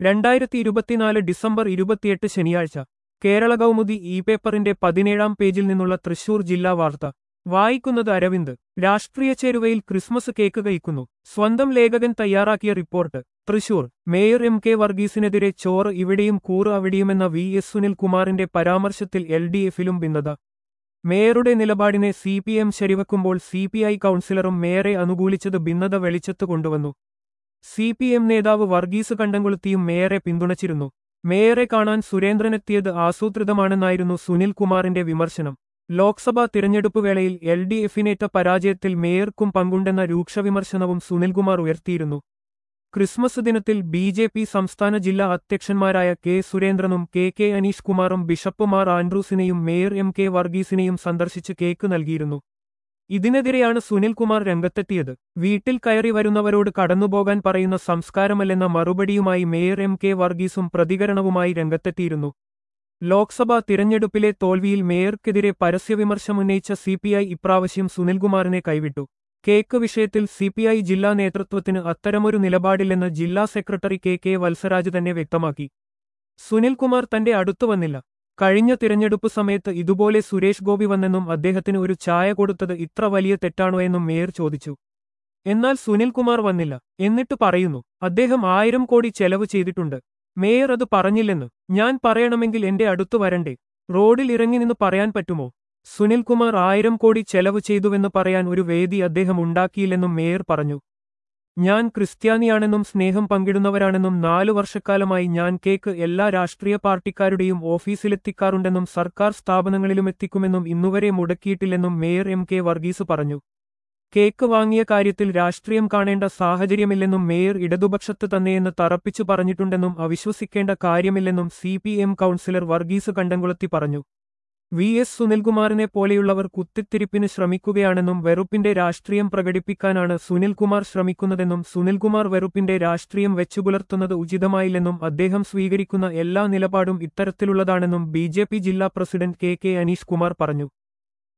രണ്ടായിരത്തി ഇരുപത്തിനാല് ഡിസംബർ ഇരുപത്തിയെട്ട് ശനിയാഴ്ച കേരള കൗമുദി ഇ പേപ്പറിന്റെ പതിനേഴാം പേജിൽ നിന്നുള്ള തൃശൂർ ജില്ലാ വാർത്ത വായിക്കുന്നത് അരവിന്ദ് രാഷ്ട്രീയ ചേരുവയിൽ ക്രിസ്മസ് കേക്ക് കഴിക്കുന്നു സ്വന്തം ലേഖകൻ തയ്യാറാക്കിയ report Thrissur mayor M K വർഗീസിനെതിരെ ചോറ് ഇവിടെയും കൂറ് അവിടെയുമെന്ന വി എസ് സുനിൽകുമാറിന്റെ പരാമർശത്തിൽ എൽ ഡി എഫിലും ഭിന്നത മേയറുടെ നിലപാടിനെ സി പി എം ശരിവെക്കുമ്പോൾ സി പി ഐ കൗൺസിലറും മേയറെ അനുകൂലിച്ചത് ഭിന്നത വെളിച്ചത്ത് കൊണ്ടുവന്നു സി പി എം നേതാവ് വർഗീസ് കണ്ടംകുളത്തിയും മേയറെ പിന്തുണച്ചിരുന്നു മേയറെ കാണാൻ സുരേന്ദ്രനെത്തിയത് ആസൂത്രിതമാണെന്നായിരുന്നു സുനിൽകുമാറിന്റെ വിമർശനം ലോക്സഭാ തിരഞ്ഞെടുപ്പ് വേളയിൽ എൽ ഡി എഫിനേറ്റ പരാജയത്തിൽ മേയർക്കും പങ്കുണ്ടെന്ന രൂക്ഷവിമർശനവും സുനിൽകുമാർ ഉയർത്തിയിരുന്നു ക്രിസ്മസ് ദിനത്തിൽ ബി ജെ പി സംസ്ഥാന ജില്ലാ അധ്യക്ഷന്മാരായ കെ സുരേന്ദ്രനും കെ കെ അനീഷ് കുമാറും ബിഷപ്പ് മാർ ആൻഡ്രൂസിനെയും മേയർ എം കെ വർഗീസിനെയും സന്ദർശിച്ച് കേക്ക് നൽകിയിരുന്നു ഇതിനെതിരെയാണ് സുനിൽകുമാർ രംഗത്തെത്തിയത് വീട്ടിൽ കയറി വരുന്നവരോട് കടന്നുപോകാൻ പറയുന്ന സംസ്കാരമല്ലെന്ന മറുപടിയുമായി മേയർ എം കെ വർഗീസും പ്രതികരണവുമായി രംഗത്തെത്തിയിരുന്നു ലോക്സഭാ തിരഞ്ഞെടുപ്പിലെ തോൽവിയിൽ മേയർക്കെതിരെ പരസ്യവിമർശമുന്നയിച്ച സിപിഐ ഇപ്രാവശ്യം സുനിൽകുമാറിനെ കൈവിട്ടു കേക്ക് വിഷയത്തിൽ സിപിഐ ജില്ലാ നേതൃത്വത്തിന് അത്തരമൊരു നിലപാടില്ലെന്ന് ജില്ലാ സെക്രട്ടറി കെ കെ വത്സരാജ് തന്നെ വ്യക്തമാക്കി സുനിൽകുമാർ തന്റെ അടുത്തു വന്നില്ല കഴിഞ്ഞ തിരഞ്ഞെടുപ്പ് സമയത്ത് ഇതുപോലെ സുരേഷ് ഗോപി വന്നെന്നും അദ്ദേഹത്തിന് ഒരു ചായ കൊടുത്തത് ഇത്ര വലിയ തെറ്റാണോ എന്നും മേയർ ചോദിച്ചു എന്നാൽ സുനിൽകുമാർ വന്നില്ല എന്നിട്ട് പറയുന്നു അദ്ദേഹം ആയിരം കോടി ചെലവ് ചെയ്തിട്ടുണ്ട് മേയർ അത് പറഞ്ഞില്ലെന്ന് ഞാൻ പറയണമെങ്കിൽ എന്റെ അടുത്തു വരണ്ടേ റോഡിൽ ഇറങ്ങി നിന്ന് പറയാൻ പറ്റുമോ സുനിൽകുമാർ ആയിരം കോടി ചെലവ് ചെയ്തുവെന്ന് പറയാൻ ഒരു വേദി അദ്ദേഹം ഉണ്ടാക്കിയില്ലെന്നും മേയർ പറഞ്ഞു ഞാൻ ക്രിസ്ത്യാനിയാണെന്നും സ്നേഹം പങ്കിടുന്നവരാണെന്നും നാലു വർഷക്കാലമായി ഞാൻ കേക്ക് എല്ലാ രാഷ്ട്രീയ പാർട്ടിക്കാരുടെയും ഓഫീസിലെത്തിക്കാറുണ്ടെന്നും സർക്കാർ സ്ഥാപനങ്ങളിലും എത്തിക്കുമെന്നും ഇന്നുവരെ മുടക്കിയിട്ടില്ലെന്നും മേയർ എം കെ വർഗീസ് പറഞ്ഞു കേക്ക് വാങ്ങിയ കാര്യത്തിൽ രാഷ്ട്രീയം കാണേണ്ട സാഹചര്യമില്ലെന്നും മേയർ ഇടതുപക്ഷത്ത് തന്നെയെന്ന് തറപ്പിച്ചു പറഞ്ഞിട്ടുണ്ടെന്നും അവിശ്വസിക്കേണ്ട കാര്യമില്ലെന്നും C P M councillor Varghese Kandamkulathy പറഞ്ഞു വി എസ് സുനിൽകുമാറിനെ പോലെയുള്ളവർ കുത്തിത്തിരിപ്പിന് ശ്രമിക്കുകയാണെന്നും വെറുപ്പിന്റെ രാഷ്ട്രീയം പ്രകടിപ്പിക്കാനാണ് സുനിൽകുമാർ ശ്രമിക്കുന്നതെന്നും സുനിൽകുമാർ വെറുപ്പിന്റെ രാഷ്ട്രീയം വെച്ചുപുലർത്തുന്നത് ഉചിതമായില്ലെന്നും അദ്ദേഹം സ്വീകരിക്കുന്ന എല്ലാ നിലപാടും ഇത്തരത്തിലുള്ളതാണെന്നും ബി ജില്ലാ president K K Aneesh Kumar പറഞ്ഞു